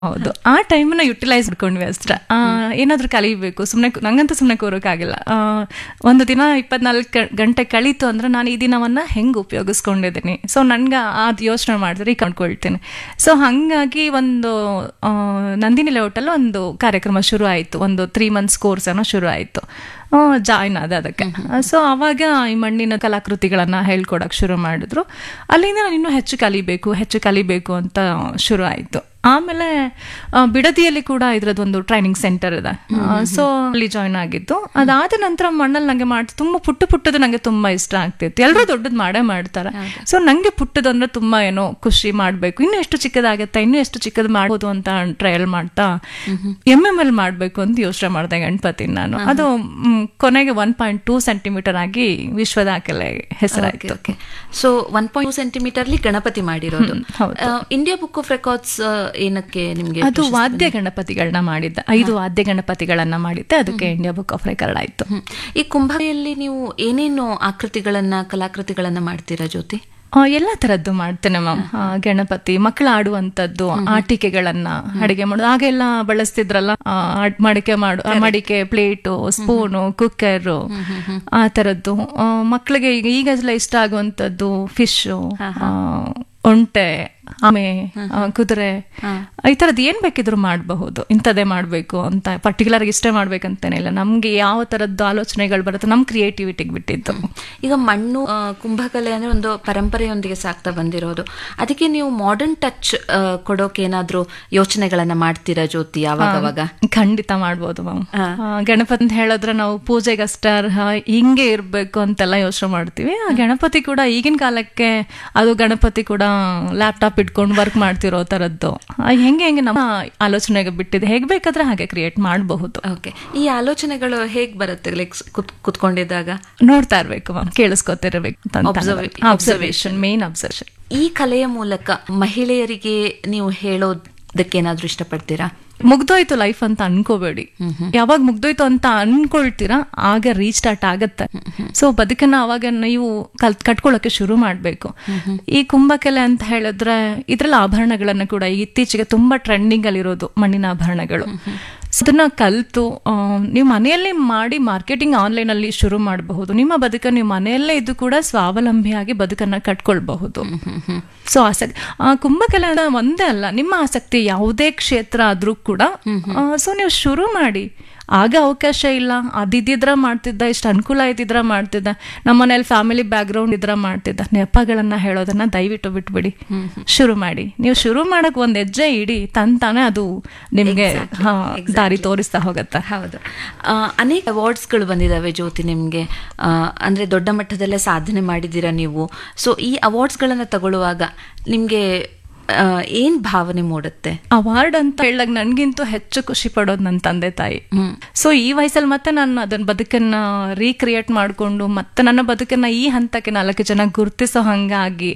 ಹೌದು ಆ ಟೈಮನ್ನ ಯುಟಿಲೈಸ್ ಮಾಡ್ಕೊಂಡ್ವಿ ಅಷ್ಟೇ ಆ, ಏನಾದ್ರೂ ಕಲಿಬೇಕು ಸುಮ್ಮನೆ ನಂಗಂತೂ ಸುಮ್ಮನೆ ಕೂರೋಕ್ಕಾಗಿಲ್ಲ ಆ, ಒಂದು ದಿನ ಇಪ್ಪತ್ನಾಲ್ಕು ಗಂಟೆ ಕಳೀತು ಅಂದ್ರೆ ನಾನು ಈ ದಿನವನ್ನ ಹೆಂಗೆ ಉಪಯೋಗಿಸ್ಕೊಂಡಿದ್ದೀನಿ ಸೊ ನನ್ಗೆ ಅದು ಯೋಚನೆ ಮಾಡಿದ್ರೆ ಈಗ ಕಂಡ್ಕೊಳ್ತೀನಿ ಸೊ ಹಾಗಾಗಿ ಒಂದು ಆ, ನಂದಿನಿ ಲೇಔಟಲ್ಲಿ ಒಂದು ಕಾರ್ಯಕ್ರಮ ಶುರು ಆಯಿತು ಒಂದು ತ್ರೀ ಮಂತ್ಸ್ ಕೋರ್ಸ್ ಏನೋ ಶುರು ಆಯಿತು ಜಾಯ್ನ್ ಆದ ಅದಕ್ಕೆ ಸೊ ಅವಾಗ ಈ ಮಣ್ಣಿನ ಕಲಾಕೃತಿಗಳನ್ನ ಹೇಳ್ಕೊಡಕ್ ಶುರು ಮಾಡಿದ್ರು ಅಲ್ಲಿಂದ ನಾನು ಇನ್ನೂ ಹೆಚ್ಚು ಕಲಿಬೇಕು ಹೆಚ್ಚು ಕಲಿಬೇಕು ಅಂತ ಶುರು ಆಯಿತು ಆಮೇಲೆ ಆ, ಬಿಡದಿಯಲ್ಲಿ ಕೂಡ ಇದ್ರದ್ದು ಒಂದು ಟ್ರೈನಿಂಗ್ ಸೆಂಟರ್ ಇದೆ ಸೊ ಅಲ್ಲಿ ಜಾಯ್ನ್ ಆಗಿದ್ದು ಅದಾದ ನಂತರ ಮಣ್ಣಲ್ಲಿ ನಂಗೆ ಮಾಡಿ ತುಂಬಾ ಪುಟ್ಟ ಪುಟ್ಟದು ನಂಗೆ ತುಂಬಾ ಇಷ್ಟ ಆಗ್ತಿತ್ತು ಎಲ್ಲರೂ ದೊಡ್ಡದು ಮಾಡೇ ಮಾಡ್ತಾರೆ ಸೊ ನಂಗೆ ಪುಟ್ಟದಂದ್ರೆ ತುಂಬಾ ಏನೋ ಖುಷಿ ಮಾಡ್ಬೇಕು ಇನ್ನು ಎಷ್ಟು ಚಿಕ್ಕದಾಗತ್ತೆ ಇನ್ನು ಎಷ್ಟು ಚಿಕ್ಕದು ಮಾಡ್ಬೋದು ಅಂತ ಟ್ರಯಲ್ ಮಾಡ್ತಾ ಎಮ್ ಎಮ್ ಎಲ್ ಮಾಡ್ಬೇಕು ಅಂತ ಯೋಚನೆ ಮಾಡಿದೆ ಗಣಪತಿ ನಾನು ಅದು ಮ್, ಕೊನೆಗೆ ಒನ್ ಪಾಯಿಂಟ್ ಟೂ ಸೆಂಟಿಮೀಟರ್ ಆಗಿ ವಿಶ್ವ ದಾಖಲೆ ಹೆಸರಾಯ್ತು ಓಕೆ ಸೊ ಒನ್ ಪಾಯಿಂಟ್ ಸೆಂಟಿಮೀಟರ್ಲಿ ಗಣಪತಿ ಮಾಡಿರೋದು ಹೌದು. ಇಂಡಿಯಾ ಬುಕ್ ಆಫ್ ರೆಕಾರ್ಡ್ಸ್ ಏನಕ್ಕೆ ನಿಮ್ಗೆ ಅದು ವಾದ್ಯ ಗಣಪತಿಗಳನ್ನ ಮಾಡಿದ್ದೆ ಐದು ವಾದ್ಯ ಗಣಪತಿಗಳನ್ನ ಮಾಡಿದ್ದೆ ಅದಕ್ಕೆ ಇಂಡಿಯಾ ಬುಕ್ ಆಫ್ ರೆಕಾರ್ಡ್ ಆಯ್ತು ಹ್ಮ್. ಈ ಕುಂಭಯಲ್ಲಿ ನೀವು ಏನೇನು ಆಕೃತಿಗಳನ್ನ ಕಲಾಕೃತಿಗಳನ್ನ ಮಾಡ್ತೀರಾ ಜ್ಯೋತಿ ಆ, ಎಲ್ಲಾ ತರದ್ದು ಮಾಡ್ತೇನೆ ಮ್ಯಾಮ್ ಗಣಪತಿ ಮಕ್ಕಳು ಆಡುವಂತದ್ದು ಆಟಿಕೆಗಳನ್ನ ಅಡಿಗೆ ಮಾಡೋದು ಆಗೆಲ್ಲ ಬಳಸ್ತಿದ್ರಲ್ಲ ಆ, ಅಡ್- ಮಡಿಕೆ ಮಾಡು ಆ, ಮಡಿಕೆ ಪ್ಲೇಟು ಸ್ಪೂನು ಕುಕ್ಕರ್ ಆ ತರದ್ದು ಆ, ಮಕ್ಕಳಿಗೆ ಈಗ ಈಗೆಲ್ಲ ಇಷ್ಟ ಆಗುವಂತದ್ದು ಫಿಶ್ ಒಂಟೆ ಆಮೆ ಆ, ಕುದುರೆ ಈ ತರದ್ ಏನ್ ಬೇಕಿದ್ರು ಮಾಡಬಹುದು ಇಂಥದ್ದೇ ಮಾಡ್ಬೇಕು ಅಂತ ಪರ್ಟಿಕ್ಯುಲರ್ ಇಷ್ಟೇ ಮಾಡ್ಬೇಕಂತೇನಿಲ್ಲ ನಮ್ಗೆ ಯಾವ ತರದ್ದು ಆಲೋಚನೆಗಳು ಬರುತ್ತೆ ನಮ್ ಕ್ರಿಯೇಟಿವಿಟಿಗೆ ಬಿಟ್ಟಿದ್ದು ಈಗ ಮಣ್ಣು ಆ, ಕುಂಭಕಲೆ ಅಂದ್ರೆ ಒಂದು ಪರಂಪರೆಯೊಂದಿಗೆ ಸಾಕ್ತಾ ಬಂದಿರೋದು ಅದಕ್ಕೆ ನೀವು ಮಾಡರ್ನ್ ಟಚ್ ಕೊಡೋಕೆ ಏನಾದ್ರೂ ಯೋಚನೆಗಳನ್ನ ಮಾಡ್ತೀರಾ ಜ್ಯೋತಿ ಯಾವಾಗ ಅವಾಗ ಖಂಡಿತ ಮಾಡ್ಬೋದು ಮ್ಯಾಮ್ ಗಣಪತಿ ಅಂತ ಹೇಳಿದ್ರೆ ನಾವು ಪೂಜೆಗಷ್ಟೇ ಅರ್ಹ ಹಿಂಗೆ ಇರ್ಬೇಕು ಅಂತೆಲ್ಲ ಯೋಚನೆ ಮಾಡ್ತೀವಿ ಆ ಗಣಪತಿ ಕೂಡ ಈಗಿನ ಕಾಲಕ್ಕೆ ಅದು ಗಣಪತಿ ಕೂಡ ಲ್ಯಾಪ್ಟಾಪ್ ಇಟ್ಕೊಂಡು ವರ್ಕ್ ಮಾಡ್ತಿರೋ ತರದ್ದು ಆ, ಹೆಂಗೆ ಹೆಂಗೆ ನಮ್ಮ ಆಲೋಚನೆಗೆ ಬಿಟ್ಟಿದೆ ಹೇಗ್ ಬೇಕಾದ್ರೆ ಹಾಗೆ ಕ್ರಿಯೇಟ್ ಮಾಡಬಹುದು ಓಕೆ ಈ ಆಲೋಚನೆಗಳು ಹೇಗ್ ಬರುತ್ತೆ ಲೈಕ್ ಕುತ್ಕೊಂಡಿದ್ದಾಗ ನೋಡ್ತಾ ಇರ್ಬೇಕು ಮ್ಯಾಮ್ ಕೇಳಿಸ್ಕೊತಿರ್ಬೇಕು Observa- ಅಬ್ಸರ್ವೇಷನ್ ಮೇನ್ ಅಬ್ಸರ್ವೇಷನ್ ಈ ಕಲೆಯ ಮೂಲಕ ಮಹಿಳೆಯರಿಗೆ ನೀವು ಹೇಳೋದಕ್ಕೆ ಏನಾದ್ರೂ ಇಷ್ಟಪಡ್ತೀರಾ ಮುಗ್ದೋಯ್ತು ಲೈಫ್ ಅಂತ ಅನ್ಕೋಬೇಡಿ ಯಾವಾಗ ಮುಗ್ದೋಯ್ತು ಅಂತ ಅನ್ಕೊಳ್ತೀರಾ ಆಗ ರೀಸ್ಟಾರ್ಟ್ ಆಗತ್ತೆ ಸೊ ಬದುಕನ್ನ ಅವಾಗ ನೀವು ಕಲ್ ಕಟ್ಕೊಳ್ಳೋಕೆ ಶುರು ಮಾಡ್ಬೇಕು ಈ ಕುಂಭಕೆಲೆ ಅಂತ ಹೇಳಿದ್ರೆ ಇದ್ರಲ್ಲಿ ಆಭರಣಗಳನ್ನ ಕೂಡ ಇತ್ತೀಚೆಗೆ ತುಂಬಾ ಟ್ರೆಂಡಿಂಗ್ ಅಲ್ಲಿರೋದು ಮಣ್ಣಿನ ಆಭರಣಗಳು So ಅದನ್ನ ಕಲ್ತು ಆ, ನೀವು ಮನೆಯಲ್ಲೇ ಮಾಡಿ ಮಾರ್ಕೆಟಿಂಗ್ ಆನ್ಲೈನ್ ಅಲ್ಲಿ ಶುರು ಮಾಡಬಹುದು ನಿಮ್ಮ ಬದುಕನ್ನು ನೀವು ಮನೆಯಲ್ಲೇ ಇದ್ದು ಕೂಡ ಸ್ವಾವಲಂಬಿಯಾಗಿ ಬದುಕನ್ನ ಕಟ್ಕೊಳ್ಬಹುದು ಸೊ ಆಸಕ್ತಿ ಆ, ಕುಂಭಕಲೆ ಅಂದ್ರೆ ಒಂದೇ ಅಲ್ಲ ನಿಮ್ಮ ಆಸಕ್ತಿ ಯಾವುದೇ ಕ್ಷೇತ್ರ ಆದ್ರೂ ಕೂಡ ಸೊ ನೀವು ಶುರು ಮಾಡಿ ಆಗ ಅವಕಾಶ ಇಲ್ಲ ಅದಿದ್ರ ಮಾಡ್ತಿದ್ದ ಇಷ್ಟು ಅನುಕೂಲ ಇದ್ದಿದ್ರ ಮಾಡ್ತಿದ್ದ ನಮ್ಮ ಮನೇಲಿ ಫ್ಯಾಮಿಲಿ ಬ್ಯಾಕ್ಗ್ರೌಂಡ್ ಇದ್ರ ಮಾಡ್ತಿದ್ದ ನೆಪಗಳನ್ನ ಹೇಳೋದನ್ನ ದಯವಿಟ್ಟು ಬಿಟ್ಬಿಡಿ ಶುರು ಮಾಡಿ ನೀವು ಶುರು ಮಾಡಕ್ ಒಂದ್ ಹೆಜ್ಜೆ ಇಡಿ ತಂತಾನೆ ಅದು ನಿಮ್ಗೆ ಹಾ, ದಾರಿ ತೋರಿಸ್ತಾ ಹೋಗತ್ತೆ ಹೌದು ಆ, ಅನೇಕ ಅವಾರ್ಡ್ಸ್ಗಳು ಬಂದಿದ್ದಾವೆ ಜ್ಯೋತಿ ನಿಮಗೆ ಅಂದರೆ ದೊಡ್ಡ ಮಟ್ಟದಲ್ಲೇ ಸಾಧನೆ ಮಾಡಿದ್ದೀರಾ ನೀವು ಸೊ ಈ ಅವಾರ್ಡ್ಸ್ಗಳನ್ನು ತಗೊಳ್ಳುವಾಗ ನಿಮಗೆ ಏನು ಭಾವನೆ ಮೂಡುತ್ತೆ ಅವಾರ್ಡ್ ಅಂತ ಹೇಳಕ್ ನನ್ಗಿಂತೂ ಹೆಚ್ಚು ಖುಷಿ ಪಡೋದು ನನ್ನ ತಂದೆ ತಾಯಿ ಸೊ ಈ ವಯಸ್ಸಲ್ಲಿ ಮತ್ತೆ ನಾನು ಅದನ್ನ ಬದುಕನ್ನ ರೀಕ್ರಿಯೇಟ್ ಮಾಡ್ಕೊಂಡು ಮತ್ತೆ ನನ್ನ ಬದುಕನ್ನ ಈ ಹಂತಕ್ಕೆ ನಾಲ್ಕು ಜನ ಗುರುತಿಸೋ ಹಂಗಾಗಿ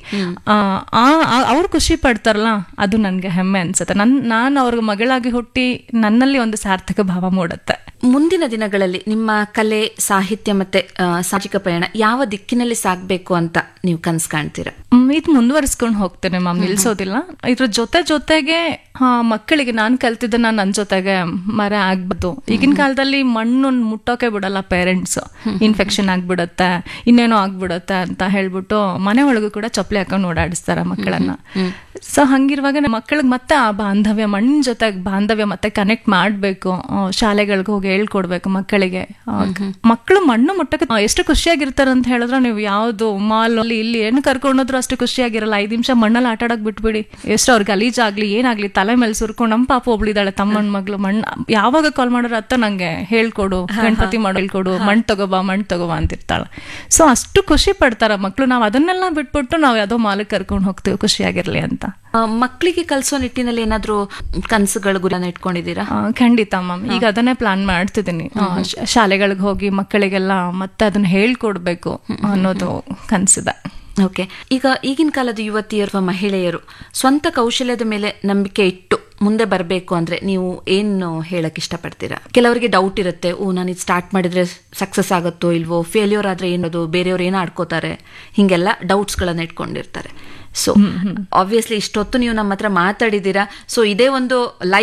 ಅವ್ರು ಖುಷಿ ಪಡ್ತಾರಲ್ಲ ಅದು ನನ್ಗೆ ಹೆಮ್ಮೆ ಅನ್ಸುತ್ತೆ ನನ್ ನಾನು ಅವ್ರ ಮಗಳಾಗಿ ಹುಟ್ಟಿ ನನ್ನಲ್ಲಿ ಒಂದು ಸಾರ್ಥಕ ಭಾವ ಮೂಡುತ್ತೆ ಮುಂದಿನ ದಿನಗಳಲ್ಲಿ ನಿಮ್ಮ ಕಲೆ ಸಾಹಿತ್ಯ ಮತ್ತೆ ಆ, ಸಾಮಾಜಿಕ ಪಯಣ ಯಾವ ದಿಕ್ಕಿನಲ್ಲಿ ಸಾಗಬೇಕು ಅಂತ ನೀವು ಕನಸು ಕಾಣ್ತೀರಾ ಮ್, ಇದು ಮುಂದುವರಿಸ್ಕೊಂಡು ಹೋಗ್ತೇನೆ ಮ್ಯಾಮ್ ನಿಲ್ಸೋದಿಲ್ಲ ಇದ್ರ ಜೊತೆ ಜೊತೆಗೆ ಹಾ ಮಕ್ಕಳಿಗೆ ನಾನು ಕಲ್ತಿದ್ದನ್ನ ನನ್ನ ಜೊತೆಗೆ ಮರ ಆಗ್ಬಾರ್ದು ಈಗಿನ ಕಾಲದಲ್ಲಿ ಮಣ್ಣು ಮುಟ್ಟೋಕೆ ಬಿಡಲ್ಲ ಪೇರೆಂಟ್ಸ್ ಇನ್ಫೆಕ್ಷನ್ ಆಗ್ಬಿಡತ್ತೆ ಇನ್ನೇನೋ ಆಗ್ಬಿಡತ್ತೆ ಅಂತ ಹೇಳ್ಬಿಟ್ಟು ಮನೆ ಒಳಗೂ ಕೂಡ ಚಪ್ಪಲಿ ಹಾಕೊಂಡು ಓಡಾಡಿಸ್ತಾರೆ ಮಕ್ಕಳನ್ನ ಸೊ ಹಂಗಿರುವಾಗ ಮಕ್ಕಳಿಗೆ ಮತ್ತೆ ಆ ಬಾಂಧವ್ಯ ಮಣ್ಣಿನ ಜೊತೆಗೆ ಬಾಂಧವ್ಯ ಮತ್ತೆ ಕನೆಕ್ಟ್ ಮಾಡಬೇಕು ಶಾಲೆಗಳಿಗೆ ಹೋಗಿ ಹೇಳ್ಕೊಡ್ಬೇಕು ಮಕ್ಕಳಿಗೆ ಮಕ್ಕಳು ಮಣ್ಣು ಮುಟ್ಟಕ್ಕೆ ಆ, ಎಷ್ಟು ಖುಷಿಯಾಗಿರ್ತಾರೆ ಅಂತ ಹೇಳಿದ್ರೆ ನೀವು ಯಾವ್ದು ಮಾಲ್ ಅಲ್ಲಿ ಇಲ್ಲಿ ಏನು ಕರ್ಕೊಂಡೋದ್ರು ಅಷ್ಟು ಖುಷಿಯಾಗಿರಲ್ಲ ಐದು ನಿಮಿಷ ಮಣ್ಣಲ್ಲಿ ಆಟ ಆಡಕ್ ಬಿಟ್ಬಿಡಿ ಎಷ್ಟು ಅವ್ರಿಗೆ ಗಲೀಜಾಗ್ಲಿ ಏನಾಗ್ಲಿ ತಲೆ ಮೇಲೆ ಸುರ್ಕೊಂಡು ನಮ್ಮ ಪಾಪ ಒಬ್ಳಿದಾಳೆ ತಮ್ಮನ ಮಗಳು ಮಣ್ಣು ಯಾವಾಗ ಕಾಲ್ ಮಾಡೋರು ಅತ್ತ ನಂಗೆ ಹೇಳ್ಕೊಡು ಗಣಪತಿ ಮಾಡೋ ಹೇಳ್ಕೊಡು ಮಣ್ಣು ತಗೋಬಾ ಮಣ್ಣು ತಗೋಬಾ ಅಂತಿರ್ತಾಳೆ ಸೊ ಅಷ್ಟು ಖುಷಿ ಪಡ್ತಾರ ಮಕ್ಕಳು ನಾವು ಅದನ್ನೆಲ್ಲ ಬಿಟ್ಬಿಟ್ಟು ನಾವು ಯಾವ್ದೋ ಮಾಲಕ್ಕೆ ಕರ್ಕೊಂಡು ಹೋಗ್ತೀವಿ ಖುಷಿಯಾಗಿರ್ಲಿ ಅಂತ ಆ, ಮಕ್ಕಳಿಗೆ ಕಲಿಸೋ ನಿಟ್ಟಿನಲ್ಲಿ ಏನಾದರೂ ಕನಸುಗಳು ಗುರಿನ ಇಟ್ಕೊಂಡಿದ್ದೀರಾ ಆ, ಖಂಡಿತ ಮ್ಯಾಮ್ ಈಗ ಅದನ್ನೇ ಪ್ಲಾನ್ ಮಾಡ್ತಿದ್ದೀನಿ ಆ, ಶ- ಶಾಲೆಗಳಿಗೆ ಹೋಗಿ ಮಕ್ಕಳಿಗೆಲ್ಲ ಮತ್ತೆ ಅದನ್ನ ಹೇಳ್ಕೊಡ್ಬೇಕು ಅನ್ನೋದು ಕನ್ಸಿದೆ ಓಕೆ ಈಗ ಈಗಿನ ಕಾಲದ ಯುವತಿಯರು ಅಥವಾ ಮಹಿಳೆಯರು ಸ್ವಂತ ಕೌಶಲ್ಯದ ಮೇಲೆ ನಂಬಿಕೆ ಇಟ್ಟು ಮುಂದೆ ಬರಬೇಕು ಅಂದ್ರೆ ನೀವು ಏನು ಹೇಳಕ್ ಇಷ್ಟಪಡ್ತೀರಾ ಕೆಲವರಿಗೆ ಡೌಟ್ ಇರುತ್ತೆ ಓ ನಾನು ಇದು ಸ್ಟಾರ್ಟ್ ಮಾಡಿದ್ರೆ ಸಕ್ಸಸ್ ಆಗುತ್ತೋ ಇಲ್ವೋ ಫೇಲ್ಯೂರ್ ಆದ್ರೆ ಏನದು ಬೇರೆಯವ್ರು ಏನು ಆಡ್ಕೋತಾರೆ ಹಿಂಗೆಲ್ಲ ಡೌಟ್ಸ್ಗಳನ್ನ ಇಟ್ಕೊಂಡಿರ್ತಾರೆ ಸೊ ಆಬ್ವಿಯಸ್ಲಿ ಇಷ್ಟೊತ್ತು ನೀವು ನಮ್ಮ ಹತ್ರ ಮಾತಾಡಿದ್ದೀರಾ ಸೊ ಇದೇ ಒಂದು ಲೈಫ್